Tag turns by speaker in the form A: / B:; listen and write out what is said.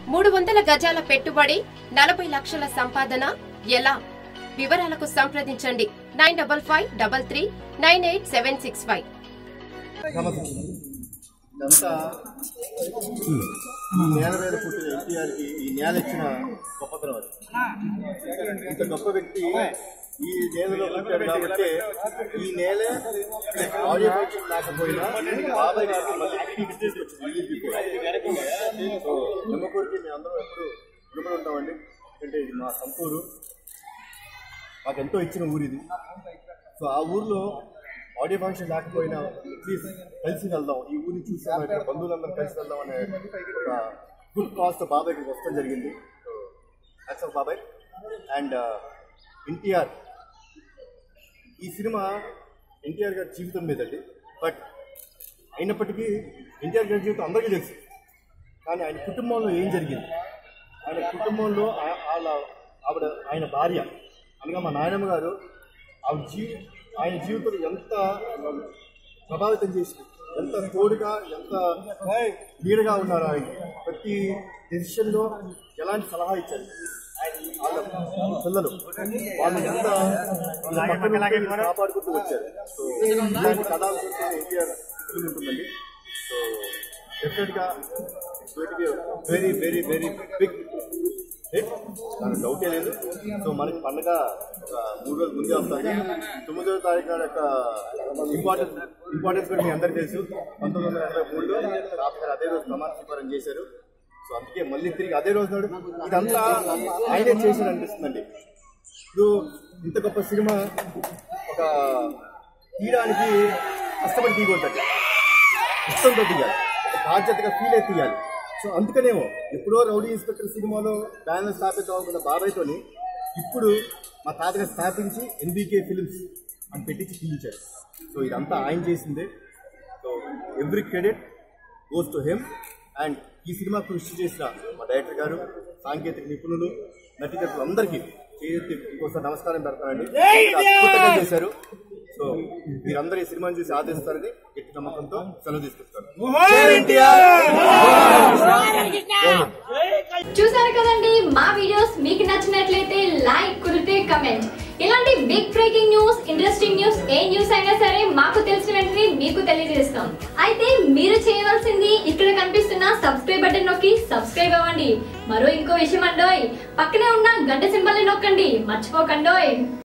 A: మూడు వందల గజాల పెట్టుబడి నలభై లక్షల సంపాదన ఎలా వివరాలకు సంప్రదించండి nine double five double three nine eight seven six five
B: ఇదంతా ఈ నేల మీద పుట్టిన ఎన్టీఆర్కి ఈ నేల ఇచ్చిన గొప్పతనం అది ఇంత గొప్ప వ్యక్తి ఈ నేలలో పుట్టాడు కాబట్టి ఈ నేలే ఆడియో ఫంక్షన్ లేకపోయినా బాబాయ్ గారికి మళ్ళీ పీక్ తీసుకొచ్చింది ఈ బిఫోర్. సో నిమ్మకూరికి మేము అందరం ఎప్పుడు రుణపడి ఉంటామండి అంటే ఇది మా సంపూరు మాకు ఎంతో ఇచ్చిన ఊరు ఇది సో ఆ ఊర్లో ఆడియో ఫంక్షన్ లేకపోయినా ప్లీజ్ కలిసి వెళ్దాం ఈ ఊరిని చూసాం ఇక్కడ బంధువులందరం కలిసి వెళ్దాం అనే ఒక గుడ్ కాస్ట్ బాబాయ్ ఇక్కడికి వస్తడం జరిగింది సో హ్యాట్స్ ఆఫ్ బాబాయ్ అండ్ ఎన్టీఆర్ ఈ సినిమా ఎన్టీఆర్ గారి జీవితం మీదండి బట్ అయినప్పటికీ ఎన్టీఆర్ గారి జీవితం అందరికీ తెలుసు కానీ ఆయన కుటుంబంలో ఏం జరిగింది ఆయన కుటుంబంలో ఆ- వాళ్ళ ఆవిడ ఆయన భార్య అనగా మా నాయనమ్మ గారు ఆవిడ జీ ఆయన జీవితం ఎంత ప్రభావితం చేసింది ఎంత తోడుగా ఎంత నీడగా ఉన్నారు ఆయన ప్రతి డెసిషన్లో ఎలాంటి సలహా ఇచ్చారు వాళ్ళ పిల్లలు వాళ్ళు ఎంత వాళ్ళ పక్కన ఉండి కాపాడుకుంటూ వచ్చారు సో ఇలాంటి కథలు ఎన్టీఆర్ ఉంటుందండి సో డెఫినెట్గా వెరీ వెరీ వెరీ బిగ్ నాకు డౌటే లేదు సో మనకి పండగ ఒక మూడు రోజులు ముందే వస్తుంది తొమ్మిదవ తారీఖు నాడు యొక్క ఇంపార్టెన్స్ ఇంపార్టెన్స్ కూడా మీ అందరికీ తెలుసు పంతొమ్మిది వందల ఎనభై మూడులో రాత్రి గారు అదే రోజు ప్రమాణ స్వీకారం చేశారు సో అందుకే మళ్ళీ తిరిగి అదే రోజు నాడు ఇదంతా ఆయనే చేశారు అనిపిస్తుందండి ఇప్పుడు ఇంత గొప్ప సినిమా ఒక తీయడానికి కష్టపడి తీయకుంటుంది ఇష్టంతో తీయాలి ఒక బాధ్యతగా ఫీల్ అయి తీయాలి సో అందుకనేమో ఎప్పుడో రౌడీ ఇన్స్పెక్టర్ సినిమాలో బ్యానర్ స్థాపితం అనుకున్న బాబాయ్తోని ఇప్పుడు మా తాతగా స్థాపించి ఎన్బీకే ఫిలిమ్స్ అని పెట్టించి తీయించారు సో ఇదంతా ఆయన చేసిందే so every credit goes to him and ఈ సినిమా కృషి చేసిన మా డైరెక్టర్ గారు సాంకేతిక నిపుణులు నటీనటులు అందరికీ చేతి ఇంకోసారి నమస్కారం పెడతానండి అద్భుతంగా చేశారు సో మీరందరూ ఈ సినిమాని చూసి ఆదరిస్తారని గట్టి నమ్మకంతో సెలవు తీసుకుంటాను
C: చూసారు కదండి మా వీడియోస్ మీకు నచ్చినట్లయితే లైక్ కుదిరితే కమెంట్ ఇలాంటి big breaking news interesting news ఏ న్యూస్ అయినా సరే మాకు తెలిసిన వెంటనే మీకు తెలియజేస్తాం అయితే మీరు చేయవలసింది ఇక్కడ కనిపిస్తున్న సబ్స్క్రైబ్ బటన్ నొక్కి సబ్స్క్రైబ్ అవ్వండి మరో ఇంకో విషయం అండోయ్ పక్కనే ఉన్న గంట సింబల్ నొక్కండి మర్చిపోకండోయ్